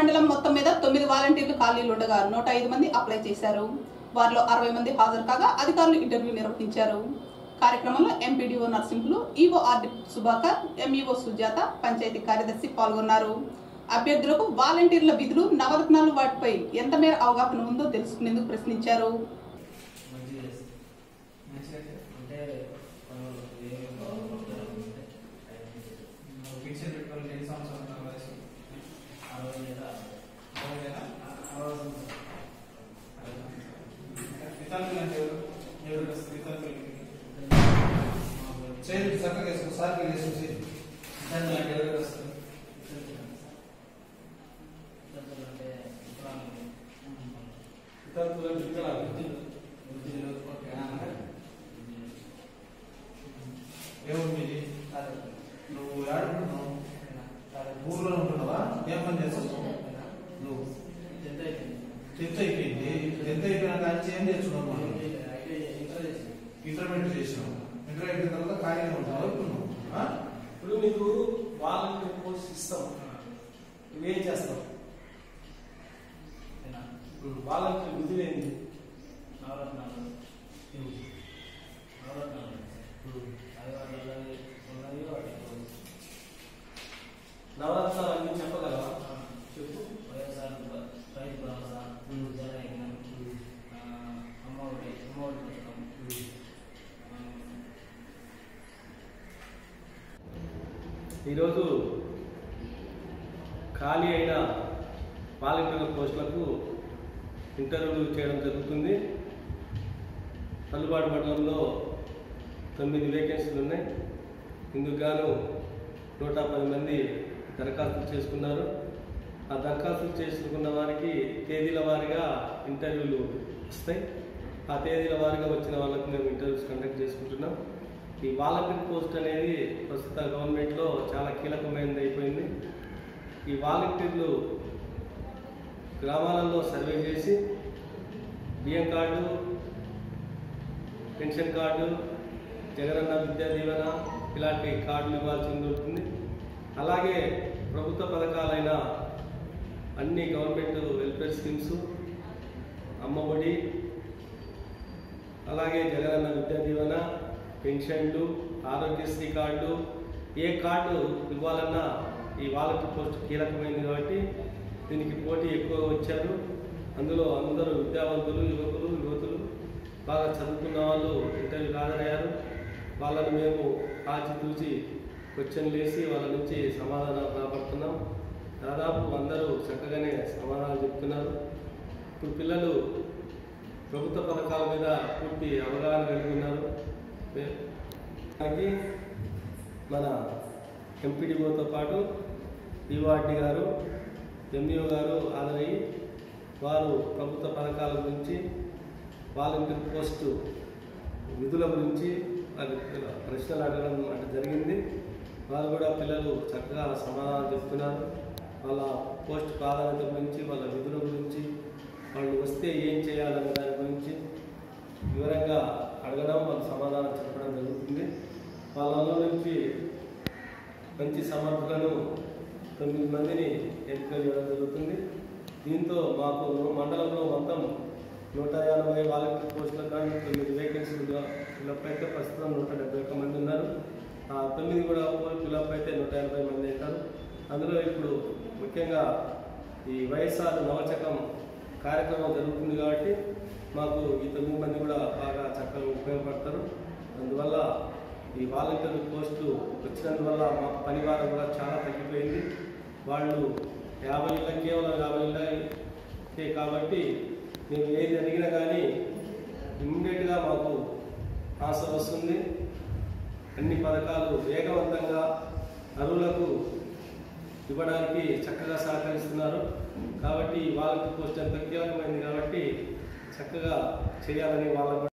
మండలం మొత్తం మీద తొమ్మిది వాలంటీర్లు ఖాళీలు ఉండగా నూట ఐదు మంది అప్లై చేశారు వారిలో అరవై మంది హాజరు కాగా అధికారులు ఇంటర్వ్యూ నిర్వహించారు కార్యక్రమంలో MPDO Narsimhulu EO RD Subhakar MEO Sujatha panchayat కార్యదర్శి పాల్గొన్నారు అభ్యర్థులకు వాలంటీర్ల విధులు నవరత్నాలు వాటిపై ఎంత మేర అవగాహన ఉందో తెలుసుకునేందుకు ప్రశ్నించారు మంచిగా చేస్తారు. మంచిగా అంటే పనులు ఏమేమి బాగుంటాయంటే ఫిక్షన్ పెట్టుకోవాలి ఎన్ని సంవత్సరాలు ఉన్నారు వయసు అరవై లేదా అరవై వేల? అరవై సంవత్సరాలు. వితంతులు అంటే ఎవరు ఎవరు వస్తారు వితంతులకి మామూలు చేతులు చక్కగా వేసుకో సార్కి వేసుకో వితంతులు అంటే ఎవరు వస్తారు వితంతులు అంటే వికలాంగులు. వితంతులు అంటే వికలాంగులు. వృద్ధులు. వృద్ధులు. ఓకేనా? వృద్ధులు. ఎవరు మీది కాదు. నువ్వు ఆడుకుంటున్నావు కాదు. ఊర్లో ఉంటున్నావా ఏం పని చేస్తావు నువ్వు ఎంత అయిపోయింది? టెన్త్ అయిపోయింది టెన్త్ అయిపోయినాక నుంచి ఏం నేర్చుకున్నావు మనం అయితే ఇంటర్ చేసింది. ఇంటర్మీడియట్ చేసినావు ఇంటర్ అయిపోయిన తర్వాత ఖాళీగా ఉంటావు అనుకున్నావు ఆ? ఇప్పుడు నీకు వాలంటీర్ పోస్ట్ ఇస్తాం నువ్వేం చేస్తావు ఓకేనా? వాలంటీర్ విధులు ఏంటి నవరత్నాలు. నవరత్నాలు. అది వాళ్ళ ఉన్నది వాటికి నవరత్నాలు అన్ని చెప్పగలవా ఆ, చెప్పు వైఎస్ఆర్ భ- రైతు భరోసా ఉమ్. జనయజ్ఞం ఆ, అమ్మఒడి అమ్మఒడి పథకం ఆ, ఈరోజు ఖాళీ అయిన వాలంటీర్ పోస్టులకు ఇంటర్వ్యూలు చేయడం జరుగుతుంది పల్లుబాటు మండలంలో తొమ్మిది వేకెన్సీలు ఉన్నాయి ఇందుకు గాను నూట పది మంది దరఖాస్తులు చేసుకున్నారు ఆ దరఖాస్తులు చేసుకున్న వారికి తేదీల వారీగా ఇంటర్వ్యూలు వస్తాయి ఆ తేదీల వారీగా వచ్చిన వాళ్ళకు మేము ఇంటర్వ్యూస్ కండక్ట్ చేసుకుంటున్నాం ఈ వాలంటీర్ పోస్ట్ అనేది ప్రస్తుత గవర్నమెంట్లో చాలా కీలకమైనది అయిపోయింది ఈ వాలంటీర్లు గ్రామాలలో సర్వే చేసి బియ్యం కార్డు పెన్షన్ కార్డు జగనన్న విద్యా దీవెన ఇలాంటి కార్డులు ఇవ్వాల్సి ఉంటుంది అలాగే ప్రభుత్వ పథకాలైన అన్ని గవర్నమెంట్ వెల్ఫేర్ స్కీమ్స్ అమ్మఒడి అలాగే జగనన్న విద్యా దీవెన పెన్షన్లు ఆరోగ్యశ్రీ కార్డు ఏ కార్డు ఇవ్వాలన్నా ఈ వాలంటీర్ పోస్ట్ కీలకమైంది కాబట్టి దీనికి పోటీ ఎక్కువగా వచ్చారు అందులో అందరూ విద్యావంతులు యువకులు యువతులు బాగా చదువుకున్న వాళ్ళు ఇంటర్వ్యూకి హాజరయ్యారు వాళ్ళని మేము ఆచితూచి క్వశ్చన్లు వేసి వాళ్ళ నుంచి సమాధానాలు రాబడుతున్నాం దాదాపు అందరూ చక్కగానే సమాధానాలు చెప్తున్నారు ఇప్పుడు పిల్లలు ప్రభుత్వ పథకాల మీద పూర్తి అవగాహన కలిగి ఉన్నారు మే- దానికి మన ఎంపీడీఓతో పాటు ఈవార్డి గారు ఎంఈఓ గారు హాజరయ్యి వారు ప్రభుత్వ పథకాల గురించి వాలంటీర్ పోస్టు విధుల గురించి అది ప్రశ్నలు అడగడం అంటే జరిగింది వారు కూడా పిల్లలు చక్కగా సమాధానం చెప్తున్నారు వాళ్ళ పోస్ట్ ప్రాధాన్యత గురించి వాళ్ళ విధుల గురించి వాళ్ళు వస్తే ఏం చేయాలనే దాని గురించి వివరంగా అడగడం వాళ్ళు సమాధానం చెప్పడం జరుగుతుంది వాళ్ళలో నుంచి మంచి సమర్థులను తొమ్మిది మందిని ఎంపిక చేయడం జరుగుతుంది దీంతో మాకు మండలంలో మొత్తం నూట యాభై వాలంటీర్ పోస్టుల కానీ తొమ్మిది వేకెన్సీలు ఫిలప్ అయితే ప్రస్తుతం నూట డెబ్బై ఒక్క మంది ఉన్నారు ఆ తొమ్మిది కూడా ఫిలప్ అయితే నూట ఎనభై మంది అవుతారు అందులో ఇప్పుడు ముఖ్యంగా ఈ వైఎస్ఆర్ నవచకం కార్యక్రమం జరుగుతుంది కాబట్టి మాకు ఈ తొమ్మిది మంది కూడా బాగా చక్కగా ఉపయోగపడతారు అందువల్ల ఈ వాలంటీర్ పోస్టు వచ్చినందువల్ల మా పని భారం కూడా చాలా తగ్గిపోయింది వాళ్ళు యాభై ఇళ్ళ కేవలం యాభై ఇళ్ళకే కాబట్టి మేము ఏది అడిగినా కానీ ఇమ్మీడియట్గా మాకు ఆన్సర్ వస్తుంది అన్ని పథకాలు వేగవంతంగా అరువులకు ఇవ్వడానికి చక్కగా సహకరిస్తున్నారు కాబట్టి వాళ్ళకి పోస్ట్ ఎంత కీలకమైంది కాబట్టి చక్కగా చేయాలని వాళ్ళకు